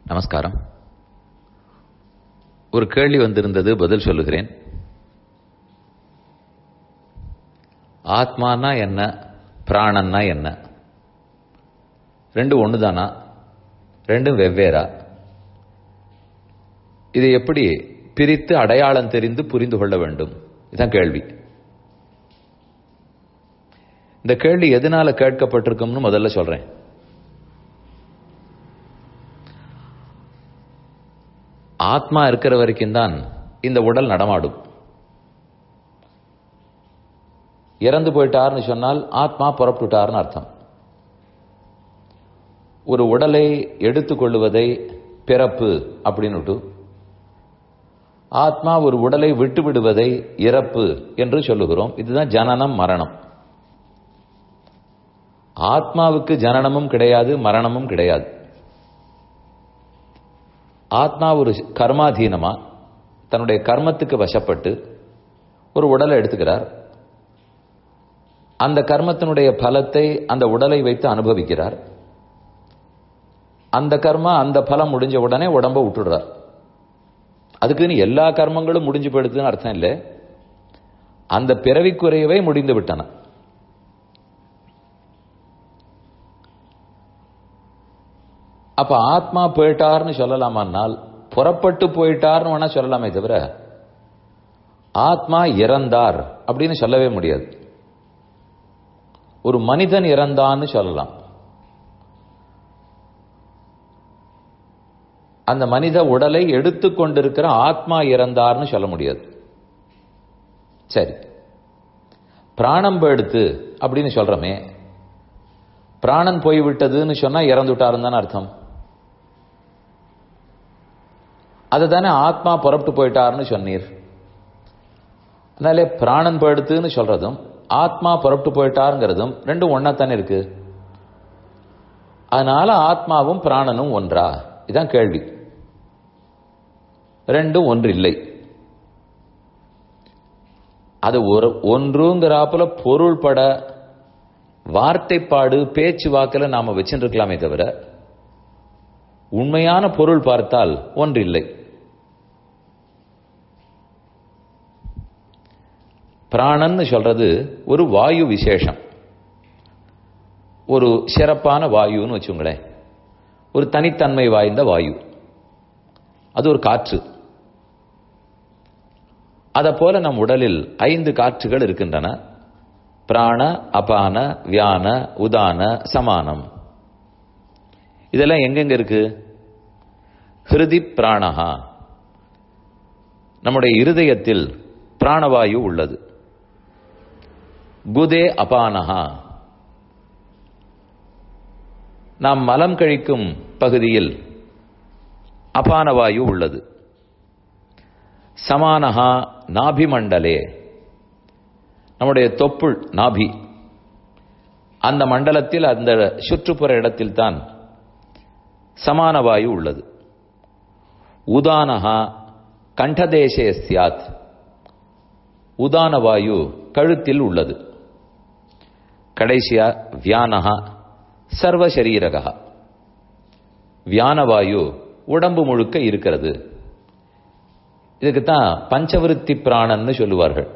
நமஸ்காரம் ஒரு கேள்வி வந்திருந்தது பதில் சொல்லுகிறேன் ஆத்மானா என்ன பிராணன்னா என்ன ரெண்டும் ஒண்ணுதானா ரெண்டும் வெவ்வேறா இதை எப்படி பிரித்து அடையாளம் தெரிந்து புரிந்து கொள்ள வேண்டும் இதுதான் கேள்வி இந்த கேள்வி எதனால கேட்கப்பட்டிருக்கும்னு முதல்ல சொல்றேன் ஆத்மா இருக்கிற வரைக்கும் தான் இந்த உடல் நடமாடும் இறந்து போயிட்டார்னு சொன்னால் ஆத்மா புறப்பட்டுட்டார்னு அர்த்தம் ஒரு உடலை எடுத்துக்கொள்வதை பிறப்பு அப்படின்னுட்டு ஆத்மா ஒரு உடலை விட்டு விடுவதை இறப்பு என்று சொல்லுகிறோம் இதுதான் ஜனனம் மரணம் ஆத்மாவுக்கு ஜனனமும் கிடையாது மரணமும் கிடையாது ஆத்மா ஒரு கர்மாதீனமா தன்னுடைய கர்மத்துக்கு வசப்பட்டு ஒரு உடலை எடுத்துக்கிறார் அந்த கர்மத்தினுடைய பலத்தை அந்த உடலை வைத்து அனுபவிக்கிறார் அந்த கர்மா அந்த பலம் முடிஞ்ச உடனே உடம்ப விட்டுடுறார் அதுக்குன்னு எல்லா கர்மங்களும் முடிஞ்சு போயிடுதுன்னு அர்த்தம் இல்லை அந்த பிறவிக்குறையவே முடிந்து விட்டன அப்ப ஆத்மா போயிட்டார்னு சொல்லலாமானால் புறப்பட்டு போயிட்டார்னு வேணா சொல்லலாமே தவிர ஆத்மா இறந்தார் அப்படின்னு சொல்லவே முடியாது ஒரு மனிதன் இறந்தான்னு சொல்லலாம் அந்த மனித உடலை எடுத்துக்கொண்டிருக்கிற ஆத்மா இறந்தார்னு சொல்ல முடியாது சரி பிராணம் போயிடுத்து அப்படின்னு சொல்றமே பிராணன் போய்விட்டதுன்னு சொன்னா இறந்துட்டாருன்னு தானே அர்த்தம் அதை தானே ஆத்மா புறப்பட்டு போயிட்டாருன்னு சொன்னீர் அதனாலே பிராணன் போயிடுத்துன்னு சொல்றதும் ஆத்மா புறப்பட்டு போயிட்டாருங்கிறதும் ரெண்டும் ஒன்னா தானே இருக்கு அதனால ஆத்மாவும் பிராணனும் ஒன்றா இதான் கேள்வி ரெண்டும் ஒன்று இல்லை அது ஒரு ஒன்றுங்கிறாப்புல பொருள்பட வார்த்தைப்பாடு பேச்சு வாக்கில் நாம வச்சுருக்கலாமே தவிர உண்மையான பொருள் பார்த்தால் ஒன்று இல்லை பிராணன்னு சொல்றது ஒரு வாயு விசேஷம் ஒரு சிறப்பான வாயுன்னு வச்சுங்களேன் ஒரு தனித்தன்மை வாய்ந்த வாயு அது ஒரு காற்று அதை போல நம் உடலில் ஐந்து காற்றுகள் இருக்கின்றன பிராண அபான வியான உதான சமானம் இதெல்லாம் எங்கெங்க இருக்கு ஹிருதி பிராணஹா நம்முடைய இருதயத்தில் பிராணவாயு உள்ளது குதே அபானஹா நாம் மலம் கழிக்கும் பகுதியில் அபானவாயு உள்ளது சமானஹா நாபிமண்டலே நம்முடைய தொப்புள் நாபி அந்த மண்டலத்தில் அந்த சுற்றுப்புற இடத்தில் தான் சமான வாயு உள்ளது உதானஹா கண்டதேசே சியாத் உதான வாயு கழுத்தில் உள்ளது கடைசியா வியானஹா சர்வசரீரகா வியானவாயு உடம்பு முழுக்க இருக்கிறது இதுக்கு தான் பஞ்சவிருத்தி பிராணன்னு சொல்லுவார்கள்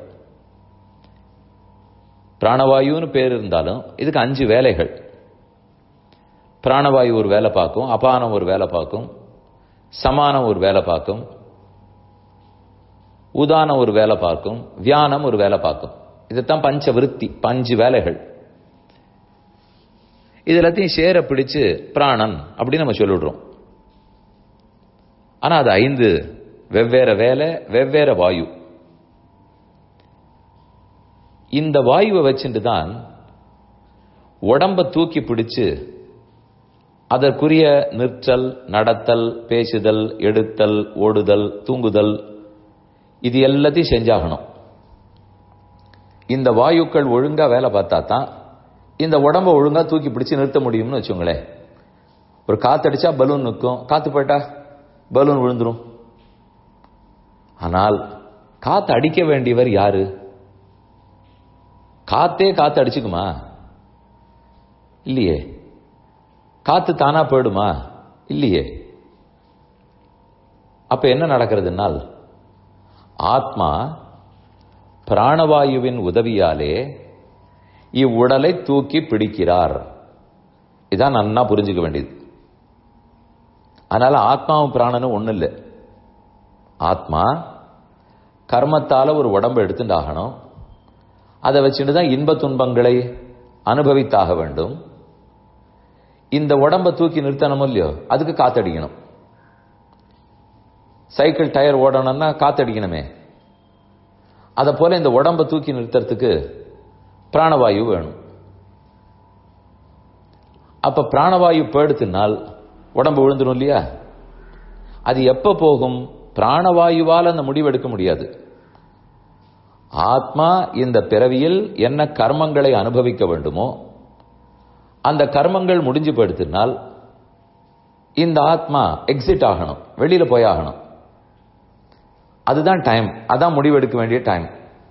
பிராணவாயுன்னு பேர் இருந்தாலும் இதுக்கு அஞ்சு வேலைகள் பிராணவாயு ஒரு வேலை பார்க்கும் அபானம் ஒரு வேலை பார்க்கும் சமானம் ஒரு வேலை பார்க்கும் உதானம் ஒரு வேலை பார்க்கும் வியானம் ஒரு வேலை பார்க்கும் இதுதான் பஞ்ச விருத்தி பஞ்சு வேலைகள் இது எல்லாத்தையும் சேர பிடிச்சு பிராணன் அப்படின்னு நம்ம சொல்லிடுறோம் ஆனா அது ஐந்து வெவ்வேறு வேலை வெவ்வேறு வாயு இந்த வாயுவை வச்சுட்டு தான் உடம்ப தூக்கி பிடிச்சு அதற்குரிய நிற்றல் நடத்தல் பேசுதல் எடுத்தல் ஓடுதல் தூங்குதல் இது எல்லாத்தையும் செஞ்சாகணும் இந்த வாயுக்கள் ஒழுங்கா வேலை பார்த்தா தான் இந்த உடம்ப ஒழுங்கா தூக்கி பிடிச்சு நிறுத்த முடியும்னு வச்சுங்களேன் ஒரு காத்தடிச்சா பலூன் நிற்கும் காத்து போயிட்டா பலூன் விழுந்துரும் ஆனால் காத்து அடிக்க வேண்டியவர் யாரு காத்தே காத்து அடிச்சுக்குமா இல்லையே காத்து தானா போயிடுமா இல்லையே அப்ப என்ன நடக்கிறதுனால் ஆத்மா பிராணவாயுவின் உதவியாலே இவ்வுடலை தூக்கி பிடிக்கிறார் இதான் நன்னா புரிஞ்சுக்க வேண்டியது அதனால ஆத்மாவும் பிராணனும் ஒண்ணு இல்லை ஆத்மா கர்மத்தால ஒரு உடம்பை எடுத்துட்டு ஆகணும் அதை வச்சுட்டு தான் இன்ப துன்பங்களை அனுபவித்தாக வேண்டும் இந்த உடம்பை தூக்கி நிறுத்தணும் இல்லையோ அதுக்கு காத்தடிக்கணும் சைக்கிள் டயர் ஓடணும்னா காத்தடிக்கணுமே அதை போல இந்த உடம்பை தூக்கி நிறுத்துறதுக்கு பிராணவாயு வேணும் அப்ப பிராணவாயு போயிடுத்துனால் உடம்பு விழுந்துடும் இல்லையா அது எப்ப போகும் பிராணவாயுவால் அந்த முடிவு எடுக்க முடியாது ஆத்மா இந்த பிறவியில் என்ன கர்மங்களை அனுபவிக்க வேண்டுமோ அந்த கர்மங்கள் முடிஞ்சு போயிடுத்துனால் இந்த ஆத்மா எக்ஸிட் ஆகணும் வெளியில போய் ஆகணும் அதுதான் டைம் அதான் முடிவெடுக்க வேண்டிய டைம்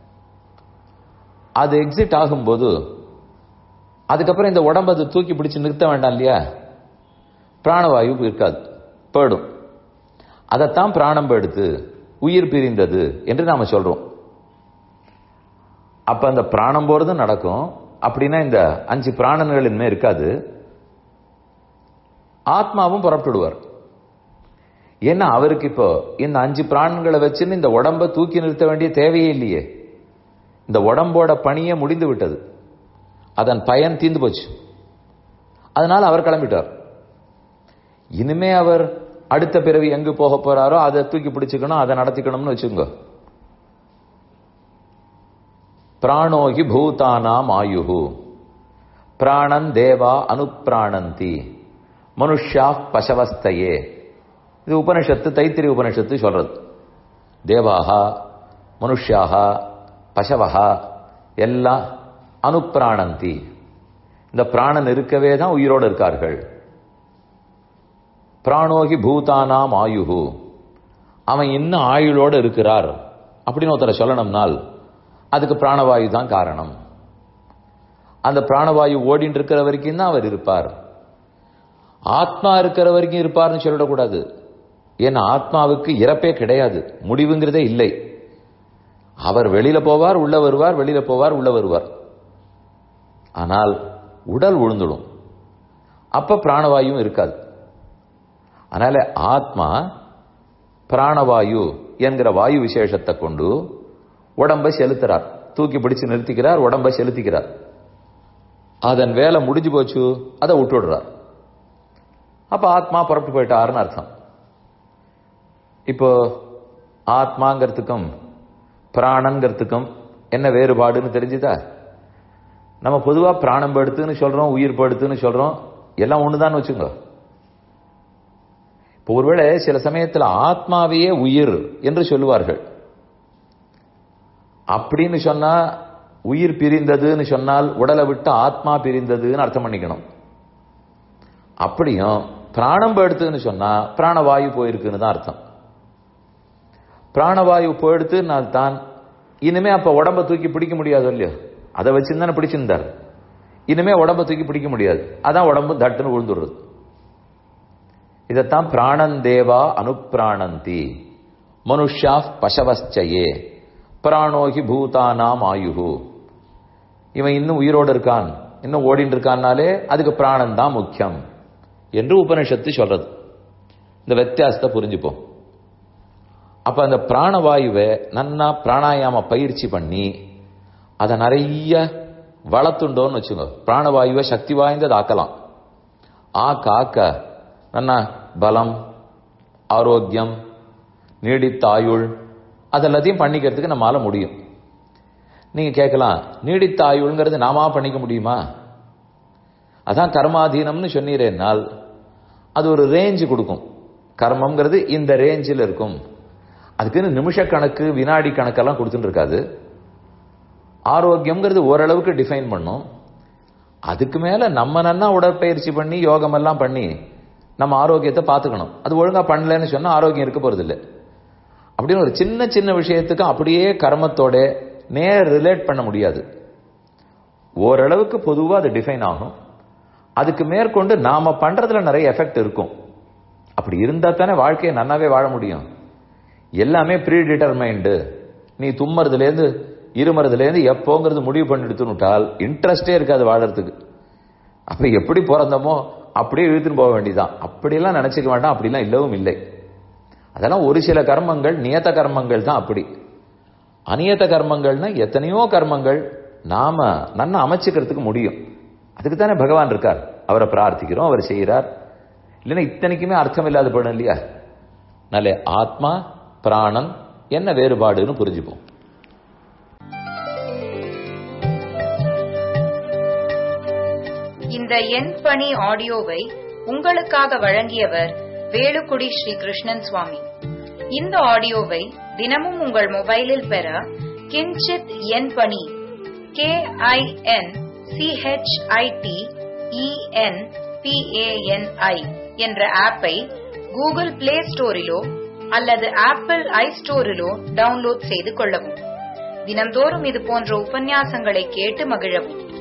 அது எக்ஸிட் ஆகும்போது அதுக்கப்புறம் இந்த உடம்பு அது தூக்கி பிடிச்சு நிறுத்த வேண்டாம் இல்லையா பிராணவாயு இருக்காது போயிடும் அதைத்தான் பிராணம் எடுத்து உயிர் பிரிந்தது என்று நாம சொல்றோம் அப்ப அந்த பிராணம் போறதும் நடக்கும் அப்படின்னா இந்த அஞ்சு பிராணன்கள் இனிமே இருக்காது ஆத்மாவும் புறப்பட்டுடுவார் ஏன்னா அவருக்கு இப்போ இந்த அஞ்சு பிராணங்களை வச்சுன்னு இந்த உடம்பை தூக்கி நிறுத்த வேண்டிய தேவையே இல்லையே இந்த உடம்போட பணியே முடிந்து விட்டது அதன் பயன் தீந்து போச்சு அதனால அவர் கிளம்பிட்டார் இனிமே அவர் அடுத்த பிறவி எங்கு போக போறாரோ அதை தூக்கி பிடிச்சுக்கணும் அதை நடத்திக்கணும்னு வச்சுக்கோங்க பிராணோகி பூதானாம் ஆயுகு பிராணன் தேவா அனுப்பிராணந்தி மனுஷா பசவஸ்தையே இது உபனிஷத்து தைத்திரி உபனிஷத்து சொல்றது தேவாகா மனுஷியாக பசவகா எல்லாம் அனுப்பிராணந்தி இந்த பிராணன் இருக்கவே தான் உயிரோடு இருக்கார்கள் பிராணோகி பூதானாம் ஆயுகு அவன் இன்னும் ஆயுளோடு இருக்கிறார் அப்படின்னு ஒருத்தரை சொல்லணும்னால் அதுக்கு பிராணவாயு தான் காரணம் அந்த பிராணவாயு ஓடின்னு இருக்கிற வரைக்கும் தான் அவர் இருப்பார் ஆத்மா இருக்கிற வரைக்கும் இருப்பார்னு சொல்லிடக்கூடாது ஏன்னா ஆத்மாவுக்கு இறப்பே கிடையாது முடிவுங்கிறதே இல்லை அவர் வெளியில போவார் உள்ள வருவார் வெளியில போவார் உள்ள வருவார் ஆனால் உடல் உழுந்துடும் அப்ப பிராணவாயும் இருக்காது அதனால ஆத்மா பிராணவாயு என்கிற வாயு விசேஷத்தை கொண்டு உடம்பை செலுத்துறார் தூக்கி பிடிச்சு நிறுத்திக்கிறார் உடம்பை செலுத்திக்கிறார் அதன் வேலை முடிஞ்சு போச்சு அதை விட்டுடுறார் அப்ப ஆத்மா புறப்பட்டு போயிட்டாருன்னு அர்த்தம் இப்போ ஆத்மாங்கிறதுக்கும் பிராணங்கிறதுக்கும் என்ன வேறுபாடுன்னு தெரிஞ்சுதா நம்ம பொதுவா பிராணம் படுத்துன்னு சொல்றோம் உயிர் படுத்துன்னு சொல்றோம் எல்லாம் ஒண்ணுதான் வச்சுங்க இப்போ ஒருவேளை சில சமயத்தில் ஆத்மாவையே உயிர் என்று சொல்லுவார்கள் அப்படின்னு சொன்னா உயிர் பிரிந்ததுன்னு சொன்னால் உடலை விட்டு ஆத்மா பிரிந்ததுன்னு அர்த்தம் பண்ணிக்கணும் அப்படியும் பிராணம் போயிடுத்துன்னு சொன்னா பிராணவாயு போயிருக்குன்னு தான் அர்த்தம் பிராணவாயு போயிடுத்துனால் தான் இனிமே அப்ப உடம்ப தூக்கி பிடிக்க முடியாது இல்லையோ அதை வச்சிருந்தானே பிடிச்சிருந்தார் இனிமே உடம்ப தூக்கி பிடிக்க முடியாது அதான் உடம்பு தட்டுன்னு விழுந்துடுறது இதைத்தான் பிராணன் தேவா அனுப்பிராணந்தி மனுஷா பசவஸ்சயே பிராணோகி பூதானாம் ஆயுகு இவன் இன்னும் உயிரோடு இருக்கான் இன்னும் ஓடிட்டு இருக்கான்னாலே அதுக்கு பிராணன் தான் முக்கியம் என்று உபனிஷத்து சொல்றது இந்த வித்தியாசத்தை புரிஞ்சுப்போம் அப்ப அந்த பிராணவாயுவை நன்னா பிராணாயாம பயிற்சி பண்ணி அதை நிறைய வளர்த்துண்டோன்னு வச்சுங்க பிராணவாயுவை சக்தி வாய்ந்தது ஆக்கலாம் ஆக்க ஆக்க நன்னா பலம் ஆரோக்கியம் நீடித்த ஆயுள் அதெல்லாத்தையும் பண்ணிக்கிறதுக்கு நம்மால முடியும் நீங்க கேட்கலாம் நீடித்த ஆயுள்ங்கிறது நாமா பண்ணிக்க முடியுமா அதான் கர்மாதீனம்னு சொன்னீரேனால் அது ஒரு ரேஞ்சு கொடுக்கும் கர்மம்ங்கிறது இந்த ரேஞ்சில் இருக்கும் அதுக்குன்னு நிமிஷ கணக்கு வினாடி கணக்கெல்லாம் கொடுத்துட்டு இருக்காது ஆரோக்கியம்ங்கிறது ஓரளவுக்கு டிஃபைன் பண்ணும் அதுக்கு மேல நம்ம நன்னா உடற்பயிற்சி பண்ணி யோகம் எல்லாம் பண்ணி நம்ம ஆரோக்கியத்தை பார்த்துக்கணும் அது ஒழுங்கா பண்ணலன்னு சொன்னா ஆரோக்கியம் இருக்க போறது இல்லை அப்படின்னு ஒரு சின்ன சின்ன விஷயத்துக்கு அப்படியே கர்மத்தோட நேர் ரிலேட் பண்ண முடியாது ஓரளவுக்கு பொதுவாக அது டிஃபைன் ஆகும் அதுக்கு மேற்கொண்டு நாம பண்றதுல நிறைய எஃபெக்ட் இருக்கும் அப்படி இருந்தா தானே வாழ்க்கையை நன்னாவே வாழ முடியும் எல்லாமே ப்ரீ டிட்டர்மைண்டு நீ தும்மறதுலேருந்து இருமறதுலேருந்து எப்போங்கிறது முடிவு பண்ணிடுத்துனுட்டால் இன்ட்ரெஸ்டே இருக்காது வாழறதுக்கு அப்ப எப்படி பிறந்தமோ அப்படியே இழுத்துன்னு போக வேண்டியதான் அப்படியெல்லாம் நினைச்சுக்க வேண்டாம் அப்படிலாம் இல்லவும் இல்லை அதெல்லாம் ஒரு சில கர்மங்கள் நியத்த கர்மங்கள் தான் அப்படி அநியத்த கர்மங்கள்னா எத்தனையோ கர்மங்கள் நாம நன்னா அமைச்சுக்கிறதுக்கு முடியும் அதுக்கு தானே பகவான் இருக்கார் அவரை பிரார்த்திக்கிறோம் அவர் செய்கிறார் இல்லைன்னா இத்தனைக்குமே அர்த்தம் இல்லாத போயிடும் இல்லையா நல்ல ஆத்மா பிராணன் என்ன வேறுபாடுன்னு புரிஞ்சுப்போம் இந்த எண் பணி ஆடியோவை உங்களுக்காக வழங்கியவர் வேலுக்குடி ஸ்ரீ கிருஷ்ணன் சுவாமி இந்த ஆடியோவை தினமும் உங்கள் மொபைலில் பெற கிஞ்சித் எண் பணி கே ஐ என் சிஹெச்ஐடி இஎன் பிஏஎன்ஐ என்ற ஆப்பை கூகுள் பிளே ஸ்டோரிலோ அல்லது ஆப்பிள் ஐ ஸ்டோரிலோ டவுன்லோட் செய்து கொள்ளவும் தினந்தோறும் இது போன்ற உபன்யாசங்களை கேட்டு மகிழவும்